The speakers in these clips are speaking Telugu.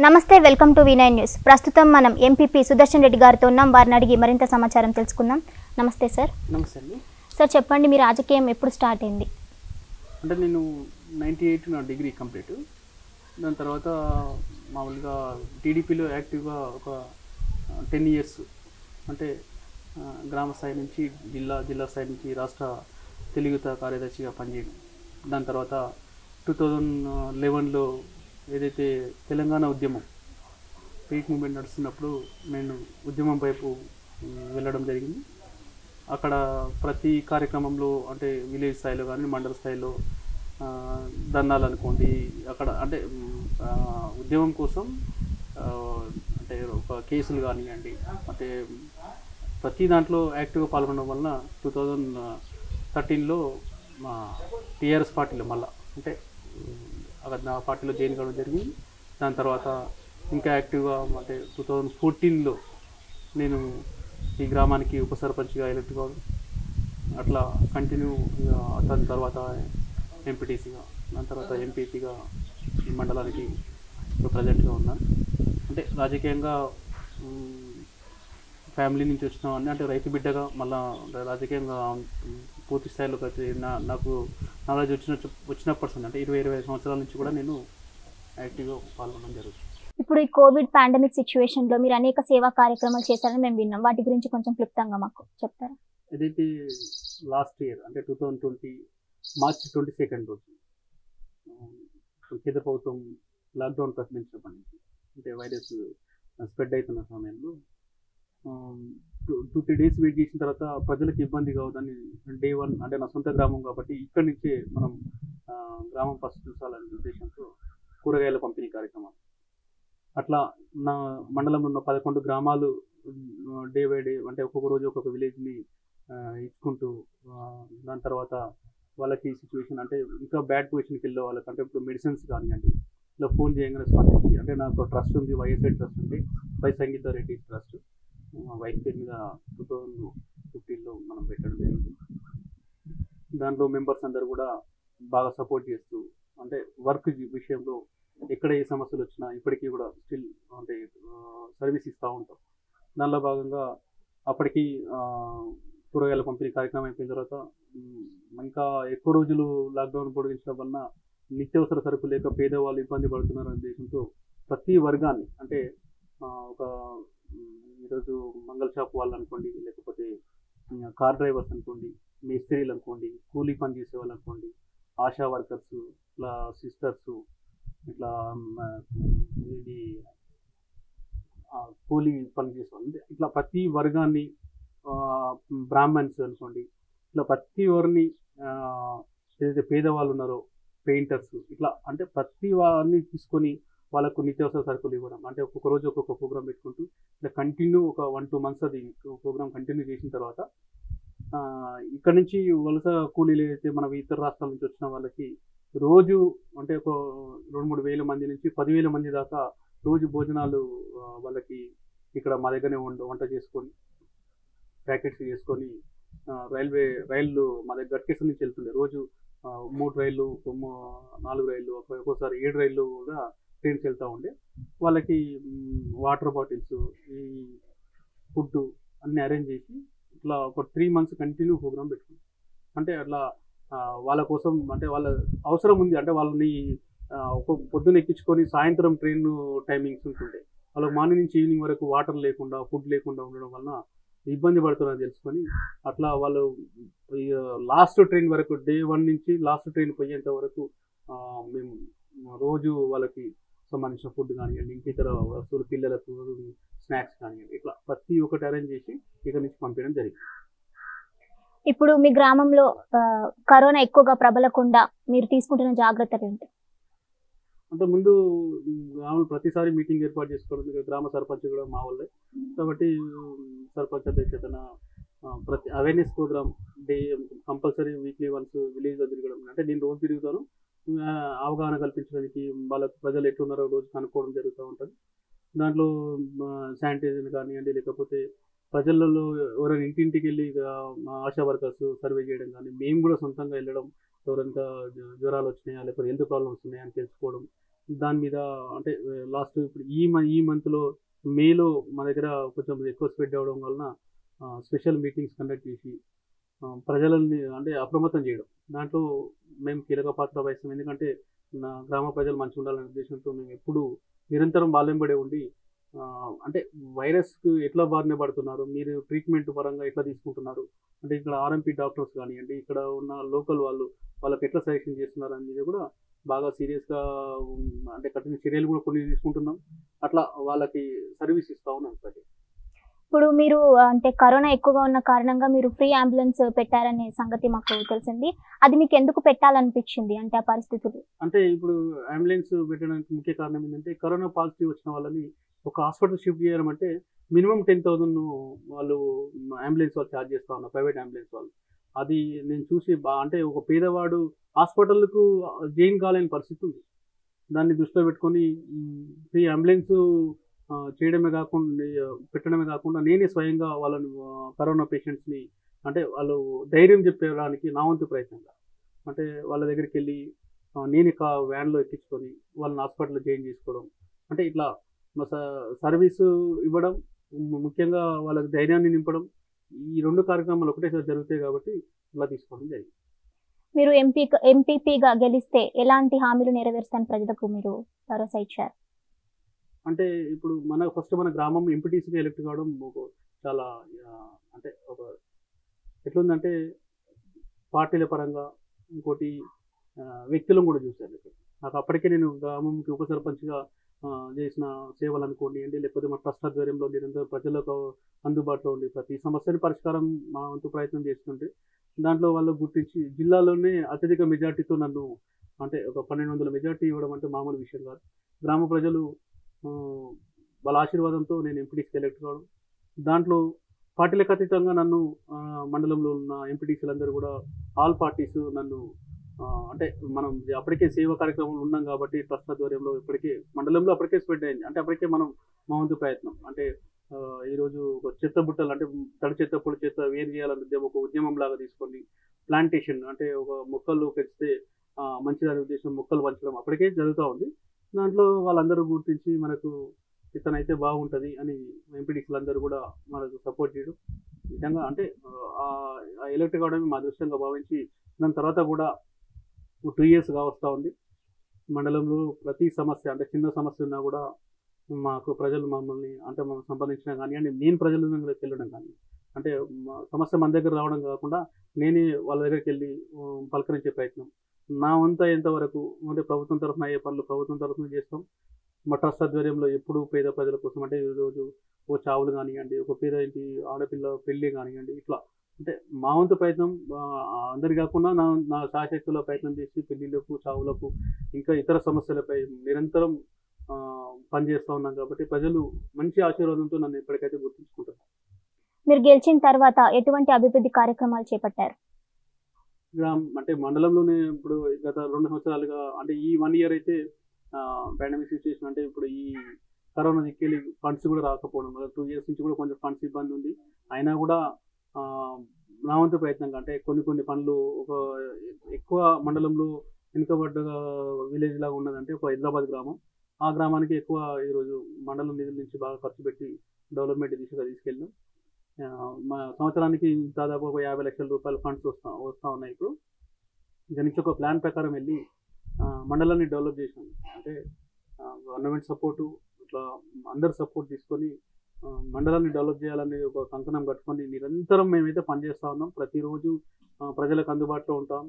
నమస్తే వెల్కమ్ టు వినయ్ న్యూస్ ప్రస్తుతం మనం ఎంపీపీ సుదర్శన్ రెడ్డి గారితో ఉన్నాం వారిని అడిగి మరింత సమాచారం తెలుసుకుందాం నమస్తే సార్ నమస్తే అండి సార్ చెప్పండి మీ రాజకీయం ఎప్పుడు స్టార్ట్ అయింది అంటే నేను నైంటీ ఎయిట్ నా డిగ్రీ కంప్లీట్ దాని తర్వాత మామూలుగా టీడీపీలో యాక్టివ్గా ఒక టెన్ ఇయర్స్ అంటే ఆ, గ్రామ స్థాయి నుంచి జిల్లా జిల్లా స్థాయి నుంచి రాష్ట్ర తెలుగుత కార్యదర్శిగా పనిచేయడం దాని తర్వాత టూ థౌజండ్ లెవెన్లో ఏదైతే తెలంగాణ ఉద్యమం పీక్ మూమెంట్ నడుస్తున్నప్పుడు నేను ఉద్యమం వైపు ఉమ్, వెళ్ళడం జరిగింది అక్కడ ప్రతి కార్యక్రమంలో అంటే విలేజ్ స్థాయిలో కానీ మండల స్థాయిలో ఆ, ధర్నాలు అనుకోండి అక్కడ అంటే మ్, ఆ, ఉద్యమం కోసం ఆ, అంటే ఒక కేసులు కానివ్వండి అంటే ప్రతి దాంట్లో యాక్టివ్గా పాల్గొనడం వలన టూ థౌజండ్ థర్టీన్లో మా టీఆర్ఎస్ పార్టీలో మళ్ళా అంటే ఉమ్, అక్కడ నా పార్టీలో జాయిన్ కావడం జరిగింది దాని తర్వాత ఇంకా యాక్టివ్గా అంటే టూ థౌజండ్ ఫోర్టీన్లో నేను ఈ గ్రామానికి ఉప సర్పంచ్గా ఎలక్ట్ కావడం అట్లా కంటిన్యూ దాని తర్వాత ఎంపీటీసీగా దాని తర్వాత ఎంపీపీగా ఈ మండలానికి ఇప్పుడు ప్రజెంట్గా ఉన్నాను అంటే రాజకీయంగా మ్, ఫ్యామిలీ నుంచి వచ్చిన వాడిని అంటే రైతు బిడ్డగా మళ్ళా రాజకీయంగా మ్, పూర్తి స్థాయిలోకి వచ్చి నా నాకు నాలెడ్జ్ వచ్చిన వచ్చినప్పటి నుంచి అంటే ఇరవై ఇరవై ఐదు సంవత్సరాల నుంచి కూడా నేను యాక్టివ్గా పాల్గొనడం జరుగుతుంది ఇప్పుడు ఈ కోవిడ్ పాండమిక్ సిచ్యువేషన్ లో మీరు అనేక సేవా కార్యక్రమాలు చేశారని మేము విన్నాం వాటి గురించి కొంచెం క్లుప్తంగా మాకు చెప్తారా ఏదైతే లాస్ట్ ఇయర్ అంటే two thousand twenty March twenty second రోజు ఆ, కేంద్ర ప్రభుత్వం లాక్డౌన్ ప్రకటించినప్పటి నుంచి అంటే వైరస్ స్ప్రెడ్ అవుతున్న సమయంలో టూ త్రీ డేస్ వెయిట్ చేసిన తర్వాత ప్రజలకు ఇబ్బంది కావద్దని డే వన్ అంటే నా సొంత గ్రామం కాబట్టి ఇక్కడి నుంచే మనం ఆ, గ్రామం ఫస్ట్ చూసాలనే ఉద్దేశంతో కూరగాయల పంపిణీ కార్యక్రమం అట్లా నా మండలంలో ఉన్న పదకొండు గ్రామాలు డే బై డే అంటే ఒక్కొక్క రోజు ఒక్కొక్క విలేజ్ని ఇచ్చుకుంటూ ఆ, దాని తర్వాత వాళ్ళకి సిచ్యువేషన్ అంటే ఇంకా బ్యాడ్ పొజిషన్కి వెళ్ళే వాళ్ళకి అంటే ఇప్పుడు మెడిసిన్స్ కానివ్వండి ఇలా ఫోన్ చేయగానే స్పందించి అంటే నాకు ట్రస్ట్ ఉంది వైఎస్ఐ ట్రస్ట్ ఉంది Y Sangeetha Reddy trust wife పేరు మీద టూ థౌజండ్ ఫిఫ్టీన్లో మనం పెట్టడం జరిగింది దాంట్లో మెంబర్స్ అందరు కూడా బాగా సపోర్ట్ చేస్తూ అంటే వర్క్ విషయంలో ఎక్కడ ఏ సమస్యలు వచ్చినా ఇప్పటికీ కూడా స్టిల్ అంటే సర్వీస్ ఇస్తూ ఉంటాం దానిలో భాగంగా అప్పటికి ఆ, కూరగాయల పంపిణీ కార్యక్రమం అయిపోయిన తర్వాత ఉమ్, ఇంకా ఎక్కువ రోజులు లాక్డౌన్ పొడిగించడం వలన నిత్యావసర సరుకు లేక పేదవాళ్ళు ఇబ్బంది పడుతున్నారనే ఉద్దేశంతో ప్రతి వర్గాన్ని అంటే ఆ, ఒక ఉమ్, ఈరోజు మంగళ షాప్ వాళ్ళు అనుకోండి లేకపోతే ఉమ్, కార్ డ్రైవర్స్ అనుకోండి మేస్త్రీలు అనుకోండి కూలీ పని చేసే వాళ్ళు అనుకోండి ఆశా వర్కర్స్ ఇట్లా సిస్టర్స్ ఇట్లా ఉమ్, ఇది ఆ, కూలీ పని చేసే వాళ్ళు అంటే ఇట్లా ప్రతి వర్గాన్ని ఆ, బ్రాహ్మణ్స్ అనుకోండి ఇట్లా ప్రతి వారిని ఆ, ఏదైతే పేదవాళ్ళు ఉన్నారో పెయింటర్స్ ఇట్లా అంటే ప్రతి వారిని తీసుకొని వాళ్ళకు నిత్యావసర సరుకులు ఇవ్వడం అంటే ఒక్కొక్క రోజు ఒక్కొక్క ప్రోగ్రామ్ పెట్టుకుంటూ ఇట్లా కంటిన్యూ ఒక వన్ టూ మంత్స్ అది ప్రోగ్రామ్ కంటిన్యూ చేసిన తర్వాత ఆ, ఇక్కడ నుంచి వలస కూలీలు అయితే మన ఇతర రాష్ట్రాల నుంచి వచ్చిన వాళ్ళకి రోజు అంటే ఒక రెండు మూడు వేల మంది నుంచి పదివేల మంది దాకా రోజు భోజనాలు ఆ, వాళ్ళకి ఇక్కడ మా దగ్గరనే వంట వంట చేసుకొని ప్యాకెట్స్ చేసుకొని ఆ, రైల్వే రైళ్ళు మా దగ్గర గట్కేశ్వరం నుంచి వెళ్తుండే రోజు ఆ, మూడు రైళ్ళు ఒక మూ- నాలుగు రైళ్ళు ఒక్కో- ఒక్కోసారి ఏడు రైళ్ళు కూడా ట్రైన్స్ వెళ్తూ ఉండే వాళ్ళకి వాటర్ బాటిల్స్ ఈ ఫుడ్ అన్ని అరేంజ్ చేసి ఇట్లా ఒక త్రీ మంత్స్ కంటిన్యూ ప్రోగ్రామ్ పెట్టుకున్నాం అంటే అట్లా ఆ, వాళ్ళ కోసం అంటే వాళ్ళ అవసరం ఉంది అంటే వాళ్ళని ఆ, ఒక పొద్దున్న ఎక్కించుకొని సాయంత్రం ట్రైన్ టైమింగ్స్ ఉంటుండే వాళ్ళకి మార్నింగ్ నుంచి ఈవినింగ్ వరకు వాటర్ లేకుండా ఫుడ్ లేకుండా ఉండడం వలన ఇబ్బంది పడుతున్నారని తెలుసుకొని అట్లా వాళ్ళు లాస్ట్ ట్రైన్ వరకు డే వన్ నుంచి లాస్ట్ ట్రైన్ పోయేంత వరకు ఆ, మేము రోజు వాళ్ళకి సంబంధించిన ఫుడ్ కానివ్వండి ఇంక ఇతర వస్తువులు పిల్లలకు స్నాక్స్ కానివ్వండి ఇట్లా ప్రతి ఒక్కటి అరేంజ్ చేసి ఇక్కడ నుంచి పంపించడం జరిగింది ఇప్పుడు మీ గ్రామంలో ఆ, కరోనా ఎక్కువగా ప్రబలకుండా మీరు తీసుకుంటున్న జాగ్రత్తలు ఏంటి అంటే ముందు గ్రామంలో ప్రతిసారి మీటింగ్ ఏర్పాటు చేసుకోవడం ఇక్కడ గ్రామ సర్పంచ్ కూడా మా వాళ్ళే కాబట్టి ఉమ్, సర్పంచ్ అధ్యక్షతన ఆ, ప్రతి awareness programme day compulsory weekly once విలేజ్లో తిరగడం అంటే నేను రోజు తిరుగుతాను ఆ, అవగాహన కల్పించడానికి వాళ్ళకు ప్రజలు ఎట్లున్నారో రోజు కనుక్కోవడం జరుగుతూ ఉంటుంది దాంట్లో శానిటైజర్ కానివ్వండి లేకపోతే ప్రజలలో ఎవరైనా ఇంటింటికి వెళ్ళి ఇక మా ఆశా వర్కర్స్ సర్వే చేయడం కానీ మేము కూడా సొంతంగా వెళ్ళడం ఎవరైనా జ్వరాలు వచ్చినాయా లేకపోతే హెల్త్ ప్రాబ్లమ్స్ ఉన్నాయా అని తెలుసుకోవడం దాని మీద అంటే లాస్ట్ ఇప్పుడు ఈ మ ఈ మంత్లో మేలో మా దగ్గర కొంచెం ఎక్కువ స్ప్రెడ్ అవ్వడం వలన స్పెషల్ మీటింగ్స్ కండక్ట్ చేసి ఆ, ప్రజలని అంటే అప్రమత్తం చేయడం దాంట్లో మేము కీలక పాత్ర వహిస్తాం ఎందుకంటే నా గ్రామ ప్రజలు మంచిగా ఉండాలనే ఉద్దేశంతో మేము ఎప్పుడు నిరంతరం బాలెంబడే ఉండి ఆ, అంటే వైరస్కి ఎట్లా బారిన పడుతున్నారు మీరు ట్రీట్మెంట్ పరంగా ఎట్లా తీసుకుంటున్నారు అంటే ఇక్కడ ఆర్ఎంపీ డాక్టర్స్ కానివ్వండి ఇక్కడ ఉన్న లోకల్ వాళ్ళు వాళ్ళకి ఎట్లా సజెషన్ చేస్తున్నారు అనేది కూడా బాగా సీరియస్గా అంటే కఠిన చర్యలు కూడా కొన్ని తీసుకుంటున్నాం అట్లా వాళ్ళకి సర్వీస్ ఇస్తా ఉన్నాం ప్రతి ఇప్పుడు మీరు అంటే కరోనా ఎక్కువగా ఉన్న కారణంగా మీరు ఫ్రీ అంబులెన్స్ పెట్టారనే సంగతి మాకు తెలిసింది అది మీకు ఎందుకు పెట్టాలనిపించింది అంటే ఆ పరిస్థితులు అంటే ఇప్పుడు అంబులెన్స్ పెట్టడానికి ముఖ్య కారణం ఏంటంటే కరోనా పాజిటివ్ వచ్చిన వాళ్ళని ఒక హాస్పిటల్ షిఫ్ట్ చేయడం అంటే మినిమం టెన్ థౌసండ్ వాళ్ళు అంబులెన్స్ వాళ్ళు ఛార్జ్ చేస్తా ఉన్నారు ప్రైవేట్ అంబులెన్స్ వాళ్ళు అది నేను చూసి బా అంటే ఒక పేదవాడు హాస్పిటల్కు జైన్ కాలేని పరిస్థితి ఉంది దాన్ని దృష్టిలో పెట్టుకొని ఫ్రీ అంబులెన్స్ చేయడమే కాకుండా ఆ, పెట్టడమే కాకుండా నేనే స్వయంగా వాళ్ళని ఆ, కరోనా పేషెంట్స్ని అంటే వాళ్ళు ధైర్యం చెప్పడానికి నా వంతు ప్రయత్నంగా అంటే వాళ్ళ దగ్గరికి వెళ్ళి ఆ, నేను ఇక వ్యాన్లో ఎక్కించుకొని వాళ్ళని హాస్పిటల్లో జాయిన్ చేసుకోవడం అంటే ఇట్లా మా స- సర్వీసు ఇవ్వడం ము- ముఖ్యంగా వాళ్ళకి ధైర్యాన్ని నింపడం ఈ రెండు కార్యక్రమాలు ఒకటేసారి జరుగుతాయి కాబట్టి ఇలా తీసుకోవడం జరిగింది మీరు ఎంపీ ఎంపీపీగా గెలిస్తే ఎలాంటి హామీలు నెరవేరుస్తాను ప్రజలకు మీరు భరోసా ఇచ్చారు అంటే ఇప్పుడు మన ఫస్ట్ మన గ్రామం ఎంపీటీసీగా ఎలక్ట్ కావడం ఒక చాలా ఆ, అంటే ఒక ఎట్లుందంటే పార్టీల పరంగా ఇంకోటి ఆ, వ్యక్తులను కూడా చూశాను ఇక్కడ. నాకు అప్పటికే నేను గ్రామంకి ఉప సర్పంచ్గా ఆ, చేసిన సేవలు అనుకోండి అంటే లేకపోతే మా ట్రస్ట్ ఆధ్వర్యంలో నిరంతరం ప్రజలకు అందుబాటులో ఉండి ప్రతి సమస్యని పరిష్కారం మా వంతు ప్రయత్నం చేస్తుంటే దాంట్లో వాళ్ళు గుర్తించి జిల్లాలోనే అత్యధిక మెజార్టీతో నన్ను అంటే ఒక పన్నెండు వందల మెజార్టీ ఇవ్వడం అంటే మామూలు విషయం కాదు గ్రామ ప్రజలు ఆ, వాళ్ళ ఆశీర్వాదంతో నేను ఎంపీటీసీకి ఎలక్ట్ కావడం దాంట్లో పార్టీలకు అతీతంగా నన్ను ఆ, మండలంలో ఉన్న ఎంపీటీసీలందరూ కూడా ఆల్ పార్టీస్ నన్ను ఆ, అంటే మనం అప్పటికే సేవా కార్యక్రమంలో ఉన్నాం కాబట్టి ట్రస్ట్ ఆధ్వర్యంలో ఇప్పటికే మండలంలో అప్పటికే స్ప్రెడ్ అయింది అంటే అప్పటికే మనం మా వంతు ప్రయత్నం అంటే ఆ, ఈరోజు ఒక చెత్త బుట్టలు అంటే తడి చెత్త పొడి చెత్త వేరు చేయాలనే ఉద్యమం ఒక ఉద్యమం లాగా తీసుకొని ప్లాంటేషన్ అంటే ఒక మొక్కలు పెంచితే ఆ, మంచిదనే ఉద్దేశం మొక్కలు పంచడం అప్పటికే జరుగుతూ ఉంది దాంట్లో వాళ్ళందరూ గుర్తించి మనకు ఇతనైతే బాగుంటుంది అని ఎంపీడీసీలు అందరూ కూడా మనకు సపోర్ట్ చేయడం ఈ విధంగా అంటే ఆ ఎలక్ట్ కావడమే మా అదృష్టంగా భావించి దాని తర్వాత కూడా టూ ఇయర్స్గా వస్తూ ఉంది మండలంలో ప్రతి సమస్య అంటే చిన్న సమస్య ఉన్నా కూడా మాకు ప్రజలు మమ్మల్ని అంటే మనం సంపాదించినా కానీ అంటే నేను ప్రజల దగ్గరికి వెళ్ళడం కానీ అంటే మా సమస్య మన దగ్గర రావడం కాకుండా నేనే వాళ్ళ దగ్గరికి వెళ్ళి ఆ, పలకరించే ప్రయత్నం నా వంత ఎంతవరకు అంటే ప్రభుత్వం తరఫున అయ్యే పనులు ప్రభుత్వం తరఫున చేస్తాం మా ట్రస్ట్ ఆధ్వర్యంలో ఎప్పుడు పేద ప్రజల కోసం అంటే ఈరోజు ఓ చావులు కానివ్వండి ఒక పేద ఇంటి ఆడపిల్ల పెళ్ళి కానివ్వండి ఇట్లా అంటే మా వంతు ప్రయత్నం ఆ, అందరి కాకుండా నా నా శాశక్తుల ప్రయత్నం చేసి పెళ్లిళ్ళకు చావులకు ఇంకా ఇతర సమస్యలపై నిరంతరం ఆ, పనిచేస్తూ ఉన్నాం కాబట్టి ప్రజలు మంచి ఆశీర్వాదంతో నన్ను ఎప్పటికైతే గుర్తుంచుకుంటారు మీరు గెలిచిన తర్వాత ఎటువంటి అభివృద్ధి కార్యక్రమాలు చేపట్టారు గ్రామ అంటే మండలంలోనే ఇప్పుడు గత రెండు సంవత్సరాలుగా అంటే ఈ వన్ ఇయర్ అయితే పాండమిక్ సిచ్యువేషన్ అంటే ఇప్పుడు ఈ కరోనా దిక్కెళ్ళి ఫండ్స్ కూడా రాకపోవడం టూ ఇయర్స్ నుంచి కూడా కొంచెం ఫండ్స్ ఇబ్బంది ఉంది అయినా కూడా ఆ, నా వంతు ప్రయత్నంగా అంటే కొన్ని కొన్ని పనులు ఒక ఎక్కువ మండలంలో వెనుకబడ్డ విలేజ్ లాగా ఉన్నదంటే ఒక హైదరాబాద్ గ్రామం ఆ గ్రామానికి ఎక్కువ ఈరోజు మండలం నిధుల నుంచి బాగా ఖర్చు పెట్టి డెవలప్మెంట్ దిశగా తీసుకెళ్ళాం ఆ, మా సంవత్సరానికి దాదాపు ఒక యాభై లక్షల రూపాయల ఫండ్స్ వస్తా వస్తూ ఉన్నాయి ఇప్పుడు దాని నుంచి ఒక ప్లాన్ ప్రకారం వెళ్ళి ఆ, మండలాన్ని డెవలప్ చేసాం అంటే గవర్నమెంట్ సపోర్టు ఇట్లా అందరు సపోర్ట్ తీసుకొని ఆ, మండలాన్ని డెవలప్ చేయాలని ఒక కంకణం కట్టుకొని నిరంతరం మేమైతే పనిచేస్తూ ఉన్నాం ప్రతిరోజు ఆ, ప్రజలకు అందుబాటులో ఉంటాం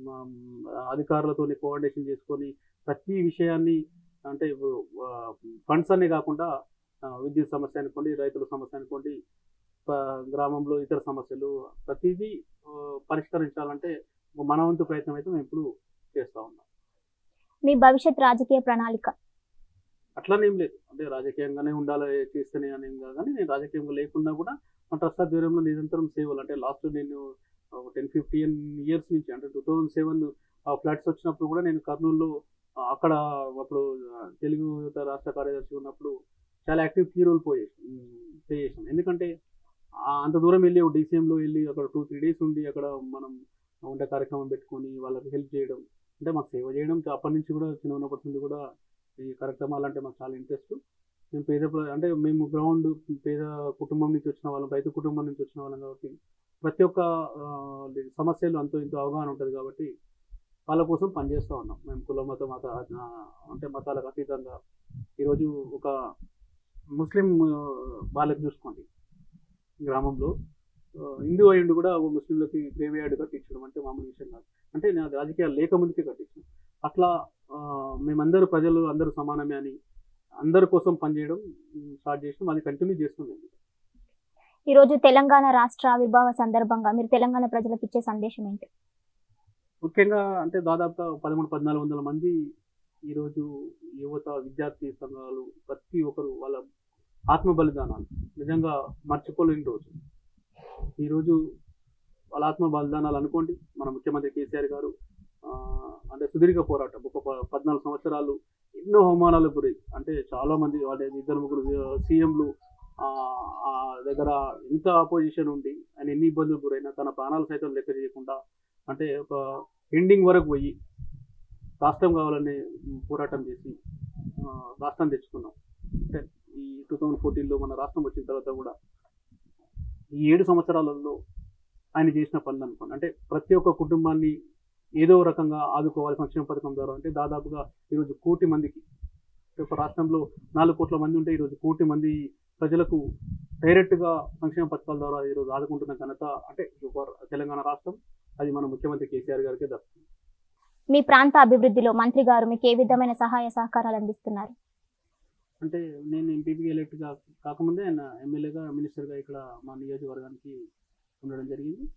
ఆ, అధికారులతో కోఆర్డినేషన్ చేసుకొని ప్రతి విషయాన్ని అంటే ఫండ్స్ అనే కాకుండా ఆ, విద్యుత్ సమస్య అనుకోండి రైతుల సమస్య అనుకోండి ప- గ్రామంలో ఇతర సమస్యలు ప్రతిదీ ఆ, పరిష్కరించాలంటే ఒక మన వంతు ప్రయత్నం అయితే మేము ఎప్పుడు చేస్తూ ఉన్నాం మీ భవిష్యత్ రాజకీయ ప్రణాళిక అట్లానేం లేదు అంటే రాజకీయంగానే ఉండాలి చేస్తేనే అనేం కాదు కానీ నేను రాజకీయంగా లేకుండా కూడా మా ట్రస్ట్ ఆధ్వర్యంలో నిరంతరం సేవలు అంటే లాస్ట్ నేను టెన్ ఫిఫ్టీన్ ఇయర్స్ నుంచి అంటే టూ థౌజండ్ సెవెన్ ఫ్లడ్స్ వచ్చినప్పుడు కూడా నేను కర్నూలులో ఆ, అక్కడ అప్పుడు ఆ, తెలుగు యువత రాష్ట్ర కార్యదర్శి ఉన్నప్పుడు చాలా యాక్టివ్ కీ రోల్ పోయి ప్లే చేసాం ఎందుకంటే ఆ, అంత దూరం వెళ్ళి ఒక డీసీఎంలో వెళ్ళి అక్కడ టూ త్రీ డేస్ ఉండి అక్కడ మనం వంట కార్యక్రమం పెట్టుకొని వాళ్ళకి హెల్ప్ చేయడం అంటే మాకు సేవ చేయడం అప్పటి నుంచి కూడా చిన్న ఉన్నప్పటి నుండి కూడా ఈ కార్యక్రమాలు అంటే మాకు చాలా ఇంట్రెస్ట్ మేము పేద ప్ర- అంటే మేము గ్రౌండ్ పేద కుటుంబం నుంచి వచ్చిన వాళ్ళం రైతు కుటుంబం నుంచి వచ్చిన వాళ్ళం కాబట్టి ప్రతి ఒక్క ఆ, సమస్యలు అంతో ఇంతో అవగాహన ఉంటుంది కాబట్టి వాళ్ళ కోసం పనిచేస్తూ ఉన్నాం మేము కుల మత మత ఆ, అంటే మతాలకు అతీతంగా ఈరోజు ఒక ముస్లిం ఆ, వాళ్ళకి చూసుకోండి గ్రామంలో ఆ, హిందూ అయ్యుండి కూడా ఓ ముస్లింలకి గ్రేవ్ యార్డ్ కట్టించడం అంటే మామూలు విషయం కాదు అంటే నేను రాజకీయాలు లేక ముందుకే కట్టించాను అట్లా ఆ, మేమందరూ ప్రజలు అందరూ సమానమే అని అందరి కోసం పనిచేయడం ఉమ్, స్టార్ట్ చేసినాం అది కంటిన్యూ చేస్తున్నాం ఈ రోజు తెలంగాణ రాష్ట్ర ఆవిర్భావ సందర్భంగా మీరు తెలంగాణ ప్రజలకు ఇచ్చే సందేశం ఏంటి ముఖ్యంగా అంటే దాదాపుగా పదమూడు పద్నాలుగు వందల మంది ఈరోజు యువత విద్యార్థి సంఘాలు ప్రతి ఒక్కరు వాళ్ళ ఆత్మ బలిదానాలు నిజంగా మర్చిపోలేని రోజు ఈరోజు వాళ్ళ ఆత్మ బలిదానాలు అనుకోండి మన ముఖ్యమంత్రి కేసీఆర్ గారు ఆ, అంటే సుదీర్ఘ పోరాటం ఒక ప- పద్నాలుగు సంవత్సరాలు ఎన్నో అవమానాలకు గురై అంటే చాలా మంది వాళ్ళ ఇద్దరు ముగ్గురు సీఎంలు దగ్గర ఎంత ఆపోజిషన్ ఉండి ఆయన ఎన్ని ఇబ్బందులు గురైనా తన ప్రాణాలు సైతం లెక్క చేయకుండా అంటే ఒక ఎండింగ్ వరకు పోయి రాష్ట్రం కావాలని పోరాటం చేసి ఆ, రాష్ట్రం తెచ్చుకున్నాం అంటే ఈ టూ థౌజండ్ ఫోర్టీన్లో మన రాష్ట్రం వచ్చిన తర్వాత కూడా ఈ ఏడు సంవత్సరాలలో ఆయన చేసిన పనులు అనుకోండి అంటే ప్రతి ఒక్క కుటుంబాన్ని ఏదో రకంగా ఆదుకోవాలి సంక్షేమ పథకం ద్వారా అంటే దాదాపుగా ఈరోజు కోటి మందికి అంటే ఒక రాష్ట్రంలో నాలుగు కోట్ల మంది ఉంటే ఈరోజు కోటి మంది ప్రజలకు డైరెక్ట్గా సంక్షేమ పథకాల ద్వారా ఈరోజు ఆదుకుంటున్న ఘనత అంటే ఒక తెలంగాణ రాష్ట్రం అది మన ముఖ్యమంత్రి కేసీఆర్ గారికి దక్కుతుంది మీ ప్రాంత అభివృద్ధిలో మంత్రి గారు మీకు ఏ విధమైన సహాయ సహకారాలు అందిస్తున్నారు అంటే నేను ఎంపీపీకి ఎలక్ట్ కా కాకముందే ఆయన ఎమ్మెల్యేగా మినిస్టర్గా ఇక్కడ మా నియోజకవర్గానికి ఉండడం జరిగింది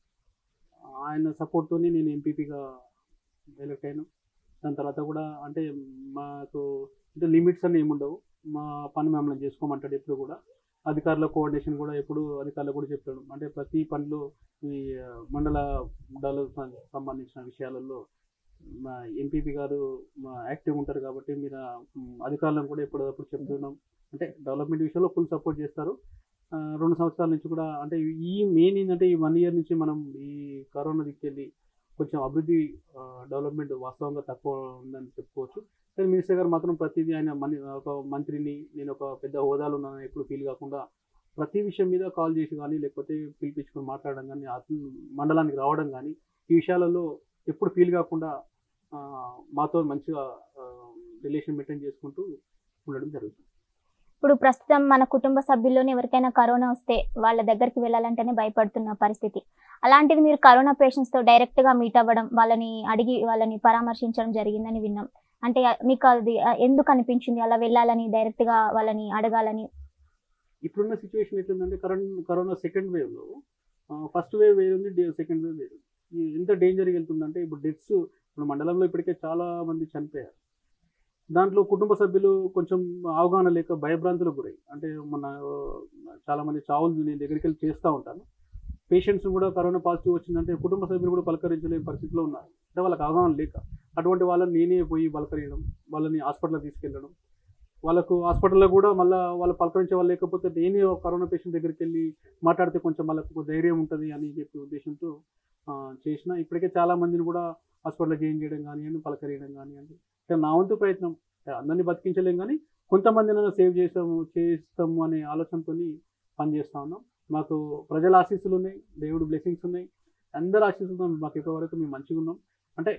ఆయన సపోర్ట్తోనే నేను ఎంపీపీగా ఎలక్ట్ అయ్యాను దాని తర్వాత కూడా అంటే మాకు అంటే లిమిట్స్ అన్నీ ఏముండవు మా పని మమ్మల్ని చేసుకోమంటాడు ఎప్పుడు కూడా అధికారుల కోఆర్డినేషన్ కూడా ఎప్పుడు అధికారులు కూడా చెప్తాడు అంటే ప్రతి పనిలో ఈ ఆ, మండల డెవలప్ సంబంధించిన విషయాలలో మా ఎంపీపీ గారు మా యాక్టివ్ ఉంటారు కాబట్టి మీరు ఆ, మ్, అధికారులను కూడా ఎప్పటికప్పుడు చెప్తున్నాం అంటే డెవలప్మెంట్ విషయంలో ఫుల్ సపోర్ట్ చేస్తారు ఆ, రెండు సంవత్సరాల నుంచి కూడా అంటే ఈ మెయిన్ ఏంటంటే ఈ వన్ ఇయర్ నుంచి మనం ఈ కరోనా దిక్కెళ్ళి కొంచెం అభివృద్ధి డెవలప్మెంట్ వాస్తవంగా తక్కువ ఉందని చెప్పుకోవచ్చు కానీ మినిస్టర్ గారు మాత్రం ప్రతిదీ ఆయన మని ఒక మంత్రిని నేను ఒక పెద్ద హోదాలో ఉన్నానని ఎప్పుడు ఫీల్ కాకుండా ప్రతి విషయం మీద కాల్ చేసి కానీ లేకపోతే పిలిపించుకొని మాట్లాడడం కానీ ఆత్మ మండలానికి రావడం కానీ ఈ విషయాలలో ఎప్పుడు ఫీల్ కాకుండా ఆ, మాతో మంచిగా రిలేషన్ మెయింటైన్ చేసుకుంటూ ఉండడం జరుగుతుంది ఇప్పుడు ప్రస్తుతం మన కుటుంబ సభ్యుల్లోనే ఎవరికైనా కరోనా వస్తే వాళ్ళ దగ్గరికి వెళ్ళాలంటేనే భయపడుతున్న పరిస్థితి అలాంటిది మీరు కరోనా పేషెంట్స్ తో డైరెక్ట్ గా మీట్ అవ్వడం వాళ్ళని అడిగి వాళ్ళని పరామర్శించడం జరిగిందని విన్నాం అంటే మీకు అది ఎందుకు అనిపించింది అలా వెళ్ళాలని డైరెక్ట్ గా వాళ్ళని అడగాలని ఇప్పుడున్న సిచ్యువేషన్ ఎట్లుందంటే కరోనా కరోనా సెకండ్ వేవ్లో ఫస్ట్ వేవ్ వేరు ఉంది సెకండ్ వేవ్ వేరు ఈ ఎంత డేంజర్గా వెళ్తుందంటే ఇప్పుడు డెత్స్ ఇప్పుడు మండలంలో ఇప్పటికే చాలా మంది చనిపోయారు దాంట్లో కుటుంబ సభ్యులు కొంచెం అవగాహన లేక భయభ్రాంతులకు గురై అంటే మన ఆ, చాలా మంది చావులు నేను దగ్గరికి వెళ్ళి చేస్తూ ఉంటాను పేషెంట్స్ కూడా కరోనా పాజిటివ్ వచ్చిందంటే కుటుంబ సభ్యులు కూడా పలకరించలేని పరిస్థితిలో ఉన్నారు అంటే వాళ్ళకి అవగాహన లేక అటువంటి వాళ్ళని నేనే పోయి పలకరియడం వాళ్ళని హాస్పిటల్ తీసుకెళ్ళడం వాళ్ళకు హాస్పిటల్లో కూడా మళ్ళీ వాళ్ళు పలకరించే వాళ్ళు లేకపోతే నేనే ఒక కరోనా పేషెంట్ దగ్గరికి వెళ్ళి మాట్లాడితే కొంచెం వాళ్ళకు ఒక ధైర్యం ఉంటుంది అని చెప్పి ఉద్దేశంతో ఆ, చేసిన ఇప్పటికే చాలా మందిని కూడా హాస్పిటల్లో జాయిన్ చేయడం కానివ్వండి పలకరియడం కానివ్వండి అంటే నా వంతు ప్రయత్నం అంటే అందరినీ బతికించలేం కానీ కొంతమందిని సేవ్ చేస్తాము చేస్తాము అనే ఆలోచనతో పనిచేస్తా ఉన్నాం మాకు ప్రజల ఆశీస్సులు ఉన్నాయి దేవుడు బ్లెస్సింగ్స్ ఉన్నాయి అందరి ఆశీస్సులతో మాకు ఇప్పటివరకు మేము మంచిగా ఉన్నాం అంటే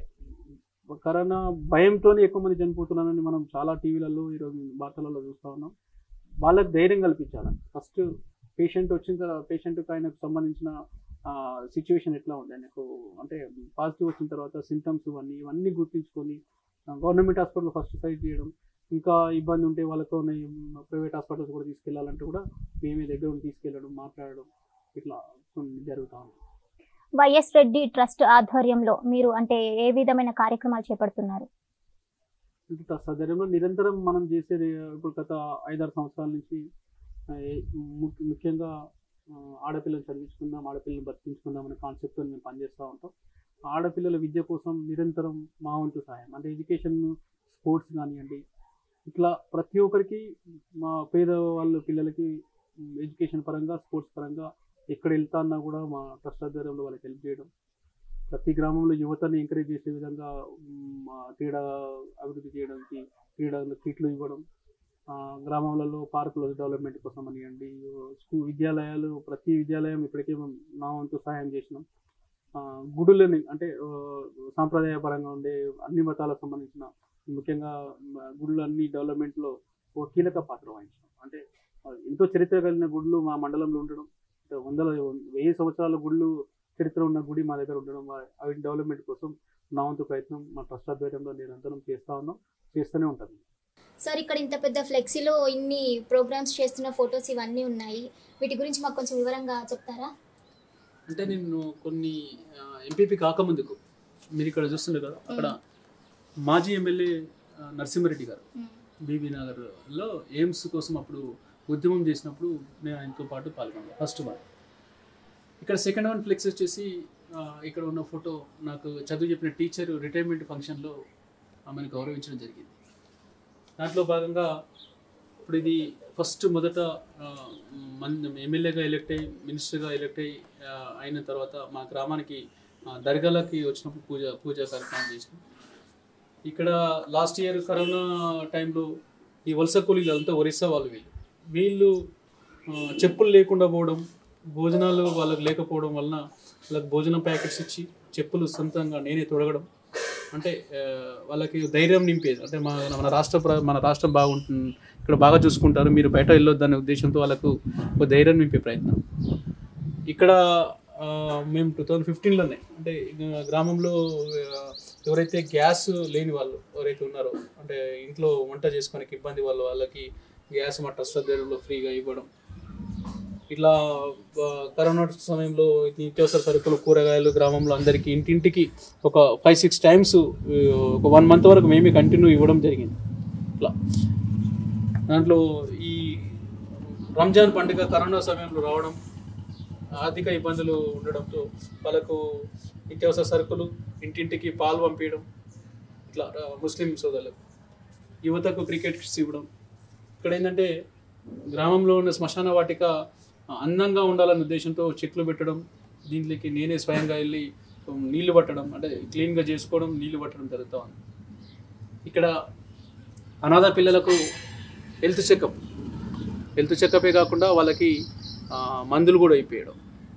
కరోనా భయంతోనే ఎక్కువ మంది చనిపోతున్నారని మనం చాలా టీవీలలో ఈరోజు వార్తలలో చూస్తూ ఉన్నాం వాళ్ళకి ధైర్యం కల్పించాలి ఫస్ట్ పేషెంట్ వచ్చిన తర్వాత పేషెంట్కి ఆయనకు సంబంధించిన సిచ్యువేషన్ ఎట్లా ఉంది ఆయనకు అంటే పాజిటివ్ వచ్చిన తర్వాత సింటమ్స్ ఇవన్నీ ఇవన్నీ గుర్తించుకొని గవర్నమెంట్ హాస్పిటల్ ఫస్ట్ సైడ్ చేయడం ఇంకా ఇబ్బంది ఉంటే వాళ్ళతో ప్రైవేట్ హాస్పిటల్స్ కూడా తీసుకెళ్లాలంటే కూడా మేమే దగ్గర ఉండి తీసుకెళ్ళడం మాట్లాడడం ఇట్లా కొన్ని జరుగుతూ ఉంది వైఎస్ రెడ్డి ట్రస్ట్ ఆధ్వర్యంలో మీరు అంటే ఏ విధమైన కార్యక్రమాలు చేపడుతున్నారు ఇంత సదర్యంలో నిరంతరం మనం చేసేది ఇప్పుడు గత ఐదారు సంవత్సరాల నుంచి ఆ, ఏ- ము- ముఖ్యంగా ఆ, ఆడపిల్లలు చదివించుకుందాం ఆడపిల్లలు బతికించుకుందాం అనే కాన్సెప్ట్తో మేము పనిచేస్తూ ఉంటాం ఆడపిల్లల విద్య కోసం నిరంతరం మా వంతు సహాయం అంటే ఎడ్యుకేషన్ స్పోర్ట్స్ కానివ్వండి ఇట్లా ప్రతి ఒక్కరికి మా పేద వాళ్ళ పిల్లలకి ఎడ్యుకేషన్ పరంగా స్పోర్ట్స్ పరంగా ఎక్కడ వెళ్తా అన్నా కూడా మా ట్రస్ట్ ఆధ్వర్యంలో వాళ్ళకి హెల్ప్ చేయడం ప్రతి గ్రామంలో యువతని ఎంకరేజ్ చేసే విధంగా మ్, ఆ, క్రీడా అభివృద్ధి చేయడానికి క్రీడా కిట్లు ఇవ్వడం ఆ, గ్రామాలలో పార్కుల డెవలప్మెంట్ కోసం అనివ్వండి స్కూల్ విద్యాలయాలు ప్రతి విద్యాలయం ఇప్పటికే మేము నా వంతు సహాయం చేసినాం ఆ, గుడులని అంటే ఆ, సాంప్రదాయపరంగా ఉండే అన్ని మతాలకు సంబంధించిన ముఖ్యంగా మ, గుళ్ళు అన్ని డెవలప్మెంట్లో ఓ కీలక పాత్ర వహించినాం అంటే ఆ, ఎంతో చరిత్ర కలిగిన గుళ్ళు మా మండలంలో ఉండడం అంటే వందల వెయ్యి సంవత్సరాల గుళ్ళు చరిత్ర ఉన్న గుడి మా దగ్గర ఉండడం వా- అవి డెవలప్మెంట్ కోసం నా వంతు ప్రయత్నం మా ట్రస్ట్ ఆధ్వర్యంలో నిరంతరం చేస్తా ఉన్నాం చేస్తూనే ఉంటాను సార్ ఇక్కడ ఇంత పెద్ద ఫ్లెక్సీలో ఇన్ని ప్రోగ్రామ్స్ చేస్తున్న ఫొటోస్ ఇవన్నీ ఉన్నాయి వీటి గురించి మాకు కొంచెం వివరంగా చెప్తారా అంటే నేను కొన్ని ఎంపీపీ కాకముందుకు మీరు ఇక్కడ చూస్తుండే కదా అక్కడ మాజీ ఎమ్మెల్యే ఆ, నరసింహారెడ్డి గారు బీబీ నగర్లో ఎయిమ్స్ కోసం అప్పుడు ఉద్యమం చేసినప్పుడు నేను ఆయనతో పాటు పాల్గొన్నాను ఫస్ట్ వన్ ఇక్కడ సెకండ్ వన్ ఫ్లెక్స్ వచ్చేసి ఆ, ఇక్కడ ఉన్న ఫోటో నాకు చదువు చెప్పిన టీచర్ రిటైర్మెంట్ ఫంక్షన్లో ఆమెను గౌరవించడం జరిగింది దాంట్లో భాగంగా ఇప్పుడు ఇది ఫస్ట్ మొదట ఆ, మన ఎమ్మెల్యేగా ఎలక్ట్ అయ్యి మినిస్టర్గా ఎలక్ట్ అయ్యి ఆ, అయిన తర్వాత మా గ్రామానికి ఆ, దర్గాలకి వచ్చినప్పుడు పూజ పూజా కార్యక్రమం చేసినాం ఇక్కడ లాస్ట్ ఇయర్ కరోనా టైంలో ఈ వలస కూలీలు అంతా ఒరిస్సా వాళ్ళు వీళ్ళు వీళ్ళు ఆ, చెప్పులు లేకుండా పోవడం భోజనాలు వాళ్ళకి లేకపోవడం వలన వాళ్ళకి భోజనం ప్యాకెట్స్ ఇచ్చి చెప్పులు సొంతంగా నేనే తొడగడం అంటే ఆ, వాళ్ళకి ధైర్యం నింపేది అంటే మా మన రాష్ట్ర ప్ర- మన రాష్ట్రం బాగుంటుంది ఇక్కడ బాగా చూసుకుంటారు మీరు బయట వెళ్ళొద్దనే ఉద్దేశంతో వాళ్ళకు ఒక ధైర్యం నింపే ప్రయత్నం ఇక్కడ ఆ, మేము టూ థౌజండ్ ఫిఫ్టీన్లోనే అంటే ఇక గ్రామంలో ఆ, ఎవరైతే గ్యాస్ లేని వాళ్ళు ఎవరైతే ఉన్నారో అంటే ఇంట్లో వంట చేసుకోనికి ఇబ్బంది వాళ్ళు వాళ్ళకి గ్యాస్ మా ట్రస్ట్ ఆధ్వర్యంలో ఫ్రీగా ఇవ్వడం ఇట్లా ఆ, కరోనా సమయంలో నిత్యావసర సరుకులు కూరగాయలు గ్రామంలో అందరికీ ఇంటింటికి ఒక ఫైవ్ సిక్స్ టైమ్స్ ఒక వన్ మంత్ వరకు మేమే కంటిన్యూ ఇవ్వడం జరిగింది ఇట్లా దాంట్లో ఈ రంజాన్ పండుగ కరోనా సమయంలో రావడం ఆర్థిక ఇబ్బందులు ఉండడంతో వాళ్ళకు నిత్యావసర సరుకులు ఇంటింటికి పాలు పంపించడం ఇట్లా ఆ, ముస్లిం సోదరులకు యువతకు క్రికెట్ కిట్స్ ఇవ్వడం ఇక్కడ ఏంటంటే గ్రామంలో ఉన్న శ్మశాన వాటిక అందంగా ఉండాలనే ఉద్దేశంతో చెట్లు పెట్టడం దీంట్లోకి నేనే స్వయంగా వెళ్ళి ఉమ్, నీళ్లు పట్టడం అంటే క్లీన్గా చేసుకోవడం నీళ్లు పట్టడం జరుగుతూ ఉంది ఇక్కడ అనాథ పిల్లలకు హెల్త్ చెకప్ హెల్త్ చెకపే కాకుండా వాళ్ళకి ఆ, మందులు కూడా ఇప్పించడం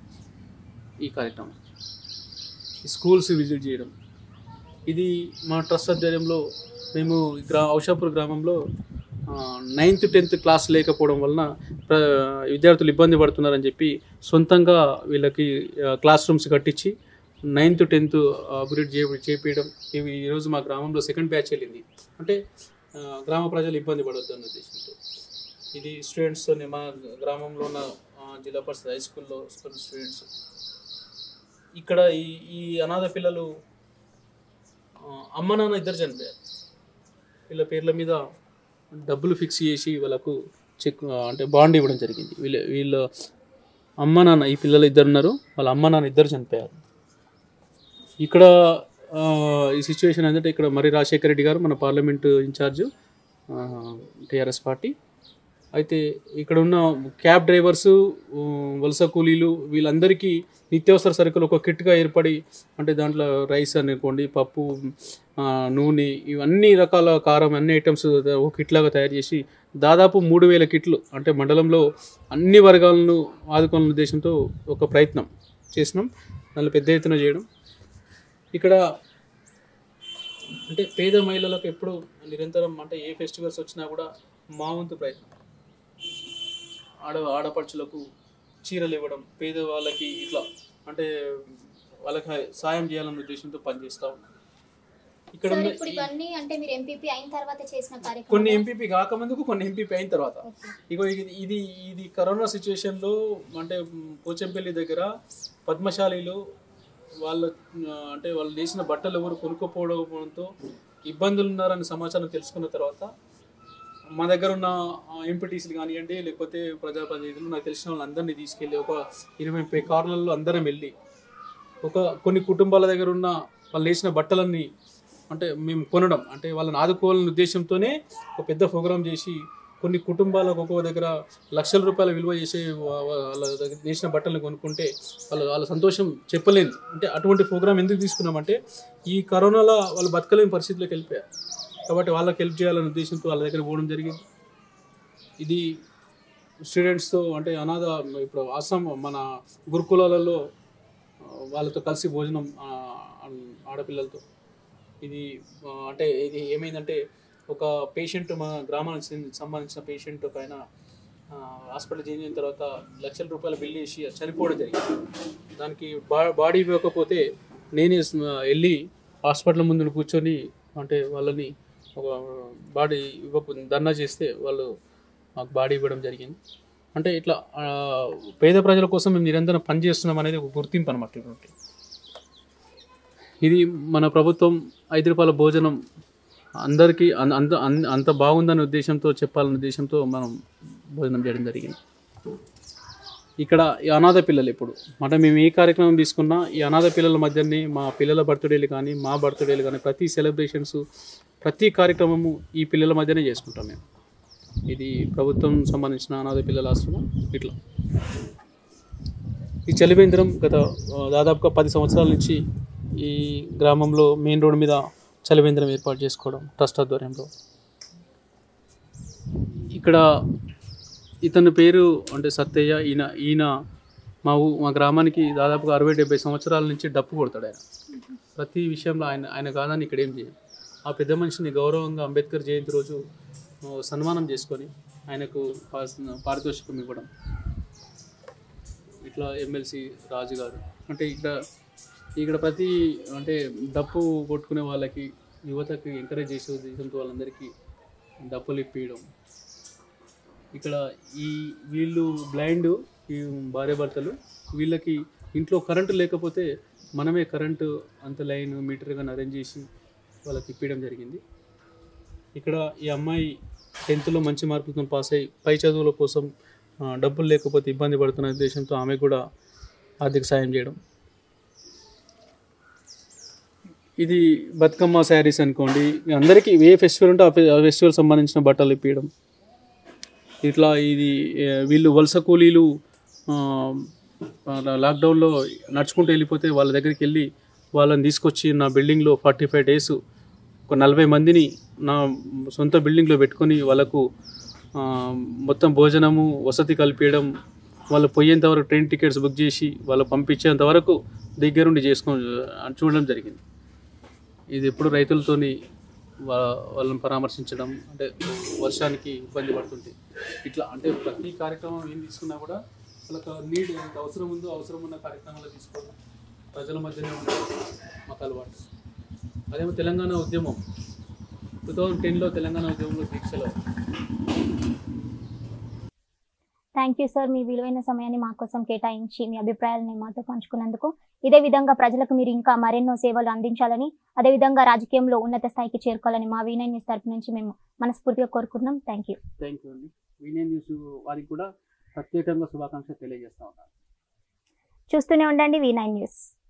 ఈ కార్యక్రమం ఈ స్కూల్స్ విజిట్ చేయడం ఇది మా ట్రస్ట్ ఆధ్వర్యంలో మేము ఈ గ్రా ఔషాపూర్ గ్రామంలో నైన్త్ టెన్త్ క్లాస్ లేకపోవడం వలన ప్ర- విద్యార్థులు ఇబ్బంది పడుతున్నారని చెప్పి సొంతంగా వీళ్ళకి ఆ, క్లాస్ రూమ్స్ కట్టించి నైన్త్ టెన్త్ అభివృద్ధి చే చేపించడం ఇవి ఈరోజు మా గ్రామంలో సెకండ్ బ్యాచ్ వెళ్ళింది అంటే ఆ, గ్రామ ప్రజలు ఇబ్బంది పడవద్దు అన్న ఉద్దేశంతో ఇది స్టూడెంట్స్తో మా గ్రామంలో ఉన్న ఆ, జిల్లా పరిషత్ హై స్కూల్లో స్టూడెంట్స్ ఇక్కడ ఈ ఈ అనాథ పిల్లలు ఆ, అమ్మ నాన్న ఇద్దరు చనిపోయారు వీళ్ళ పేర్ల మీద డబ్బులు ఫిక్స్ చేసి వాళ్ళకు చెక్ అంటే బాండ్ ఇవ్వడం జరిగింది వీళ్ళ వీళ్ళ అమ్మ నాన్న ఈ పిల్లలు ఇద్దరు ఉన్నారు వాళ్ళ అమ్మ నాన్న ఇద్దరు చనిపోయారు ఇక్కడ ఆ, ఈ సిచ్యువేషన్ ఏంటంటే ఇక్కడ మరి రాజశేఖర రెడ్డి గారు మన పార్లమెంటు ఇన్ఛార్జ్ టీఆర్ఎస్ పార్టీ అయితే ఇక్కడ ఉన్న క్యాబ్ డ్రైవర్స్ వలస కూలీలు వీళ్ళందరికీ నిత్యావసర సరుకులు ఒక కిట్గా ఏర్పడి అంటే దాంట్లో రైస్ అనుకోండి పప్పు ఆ, నూనె ఇవన్నీ రకాల కారం అన్ని ఐటమ్స్ ఒక కిట్ లాగా తయారు చేసి దాదాపు మూడు వేల కిట్లు అంటే మండలంలో అన్ని వర్గాలను ఆదుకోవాలనే ఉద్దేశంతో ఒక ప్రయత్నం చేసినాం దానిలో పెద్ద ఎత్తున చేయడం ఇక్కడ అంటే పేద మహిళలకు ఎప్పుడు నిరంతరం అంటే ఏ ఫెస్టివల్స్ వచ్చినా కూడా మా వంతు ప్రయత్నం ఆడ ఆడపడుచులకు చీరలు ఇవ్వడం పేద వాళ్ళకి ఇట్లా అంటే వాళ్ళకి సాయం చేయాలన్న ఉద్దేశంతో పనిచేస్తా ఉన్నాం ఇక్కడ సార్ ఉన్న ఇప్పుడు ఈ- ఇవన్నీ అంటే మీరు ఎంపీపీ అయిన తర్వాత చేసిన కొన్ని కార్యక్రమం ఎంపీపీ కాకముందుకు కొన్ని ఎంపీపీ అయిన తర్వాత ఇగో ఇది ఇది ఇది కరోనా సిచ్యువేషన్లో అంటే మ్, పోచంపల్లి దగ్గర పద్మశాలిలు వాళ్ళ ఆ, అంటే వాళ్ళు వేసిన బట్టలు ఎవరు కొనుక్కోపోవడంతో ఇబ్బందులు ఉన్నారని సమాచారం తెలుసుకున్న తర్వాత మా దగ్గర ఉన్న ఎంపీటీసీలు కానివ్వండి లేకపోతే ప్రజాప్రతినిధులు నాకు తెలిసిన వాళ్ళందరినీ తీసుకెళ్ళి ఒక ఇరవై ముప్పై కార్లలో అందరం వెళ్ళి ఒక కొన్ని కుటుంబాల దగ్గర ఉన్న వాళ్ళు వేసిన బట్టలన్నీ అంటే మేము కొనడం అంటే వాళ్ళని ఆదుకోవాలనే ఉద్దేశంతోనే ఒక పెద్ద ప్రోగ్రామ్ చేసి కొన్ని కుటుంబాలకు ఒక్కొక్క దగ్గర లక్షల రూపాయల విలువ చేసే వా- వా- వాళ్ళ దగ్గర చేసిన బట్టలు కొనుక్కుంటే వాళ్ళు వాళ్ళ సంతోషం చెప్పలేదు అంటే అటువంటి ప్రోగ్రామ్ ఎందుకు తీసుకున్నామంటే ఈ కరోనాలో వాళ్ళు బతకలేని పరిస్థితిలోకి వెళ్ళిపోయారు కాబట్టి వాళ్ళకి హెల్ప్ చేయాలనే ఉద్దేశంతో వాళ్ళ దగ్గర పోవడం జరిగింది ఇది స్టూడెంట్స్తో అంటే అనాథ ఇప్పుడు ఆసాం మన గురుకులాలలో ఆ, వాళ్ళతో కలిసి భోజనం ఆ, ఆన్- ఆడపిల్లలతో ఇది ఆ, అంటే ఇది ఏమైందంటే ఒక పేషెంట్ మా గ్రామానికి చెందిన- సంబంధించిన పేషెంట్ ఒక ఆయన ఆ, హాస్పిటల్ చేంజ్ అయిన తర్వాత లక్షల రూపాయల బిల్ చేసి చనిపోవడం జరిగింది దానికి బా బాడీ ఇవ్వకపోతే నేనే స్- వెళ్ళి హాస్పిటల్ ముందు కూర్చొని అంటే వాళ్ళని ఒక బాడీ ఇవ్వకపోతే ధర్నా చేస్తే వాళ్ళు మాకు బాడీ ఇవ్వడం జరిగింది అంటే ఇట్లా ఆ, పేద ప్రజల కోసం మేము నిరంతరం పనిచేస్తున్నాం అనేది ఒక గుర్తింపు అనమాట ఇటువంటి ఇది మన ప్రభుత్వం ఐదు రూపాయల భోజనం అందరికీ అన్- అంత అన్- అంత బాగుందనే ఉద్దేశంతో చెప్పాలనే ఉద్దేశంతో మనం భోజనం చేయడం జరిగింది ఇక్కడ ఈ అనాథ పిల్లలు ఇప్పుడు అంటే మేము ఏ కార్యక్రమం తీసుకున్నా ఈ అనాథ పిల్లల మధ్యనే మా పిల్లల బర్త్డేలు కానీ మా బర్త్డేలు కానీ ప్రతి సెలబ్రేషన్స్ ప్రతి కార్యక్రమము ఈ పిల్లల మధ్యనే చేసుకుంటాం మేము ఇది ప్రభుత్వం సంబంధించిన అనాథ పిల్లల ఆశ్రమం ఇట్లా ఈ చలివేంద్రం గత ఆ, దాదాపుగా పది సంవత్సరాల నుంచి ఈ గ్రామంలో మెయిన్ రోడ్ మీద చలివేంద్రం ఏర్పాటు చేసుకోవడం ట్రస్ట్ ఆధ్వర్యంలో ఇక్కడ ఇతని పేరు అంటే సత్తయ్య ఈయన ఈయన మా ఊ మా గ్రామానికి దాదాపుగా అరవై డెబ్బై సంవత్సరాల నుంచి డప్పు కొడతాడు ఆయన ప్రతి విషయంలో ఆయన ఆయన కాదని ఇక్కడ ఏం చేయం ఆ పెద్ద మనిషిని గౌరవంగా అంబేద్కర్ జయంతి రోజు ఆ, సన్మానం చేసుకొని ఆయనకు పాస్- పారితోషికం ఇవ్వడం ఇట్లా ఎమ్మెల్సీ రాజు గారు అంటే ఇక్కడ ఇక్కడ ప్రతి అంటే డప్పు కొట్టుకునే వాళ్ళకి యువతకి ఎంకరేజ్ చేసే ఉద్దేశంతో వాళ్ళందరికీ డప్పులు ఇప్పించడం ఇక్కడ ఈ వీళ్ళు బ్లైండ్ ఈ భార్య భర్తలు వీళ్ళకి ఇంట్లో కరెంటు లేకపోతే మనమే కరెంటు అంత లైన్ మీటర్ కానీ అరేంజ్ చేసి వాళ్ళకి ఇప్పించడం జరిగింది ఇక్కడ ఈ అమ్మాయి టెన్త్లో మంచి మార్కులతో పాస్ అయ్యి పై చదువుల కోసం ఆ, డబ్బులు లేకపోతే ఇబ్బంది పడుతున్న ఉద్దేశంతో ఆమె కూడా ఆర్థిక సాయం చేయడం ఇది బతుకమ్మ శారీస్ అనుకోండి అందరికీ ఏ ఫెస్టివల్ ఉంటే ఆ ఫె- ఆ ఫెస్టివల్ సంబంధించిన బట్టలు ఇప్పించడం ఇట్లా ఇది ఏ, వీళ్ళు వలస కూలీలు ఆ, ఆ, లాక్డౌన్లో నడుచుకుంటూ వెళ్ళిపోతే వాళ్ళ దగ్గరికి వెళ్ళి వాళ్ళని తీసుకొచ్చి నా బిల్డింగ్లో ఫార్టీ ఫైవ్ డేస్ ఒక నలభై మందిని నా సొంత బిల్డింగ్లో పెట్టుకొని వాళ్ళకు ఆ, మొత్తం భోజనము వసతి కల్పించడం వాళ్ళు పోయేంత వరకు ట్రైన్ టికెట్స్ బుక్ చేసి వాళ్ళు పంపించేంత వరకు దగ్గరుండి చేసుకొని చూడడం జరిగింది ఇది ఎప్పుడు రైతులతోని వా- వాళ్ళని పరామర్శించడం అంటే వర్షానికి ఇబ్బంది పడుతుంది ఇట్లా అంటే ప్రతి కార్యక్రమం ఏం తీసుకున్నా కూడా వాళ్ళకి నీడ్ ఎంత అవసరం ఉందో అవసరం ఉన్న కార్యక్రమాలు తీసుకోవడం ప్రజల మధ్యనే ఉండడం మాకు అలవాటు అదేమో తెలంగాణ ఉద్యమం టూ థౌజండ్ టెన్లో తెలంగాణ ఉద్యమంలో దీక్షలో థ్యాంక్ యూ సార్ మీ విలువైన సమయాన్ని మా కోసం కేటాయించి మీ అభిప్రాయాలని మాతో పంచుకున్నందుకు ఇదే విధంగా ప్రజలకు మీరు ఇంకా మరెన్నో సేవలు అందించాలని అదేవిధంగా రాజకీయంలో ఉన్నత స్థాయికి చేరుకోవాలని మా వీనై న్యూస్ తరపు నుంచి మేము మనస్ఫూర్తిగా కోరుకుంటున్నాం థ్యాంక్ యూ థ్యాంక్ యూ అండి వినయ్ న్యూస్ వారికి కూడా ప్రత్యేకంగా శుభాకాంక్షలు తెలియజేస్తా ఉన్నాను చూస్తూనే ఉండండి వీ నైన్ న్యూస్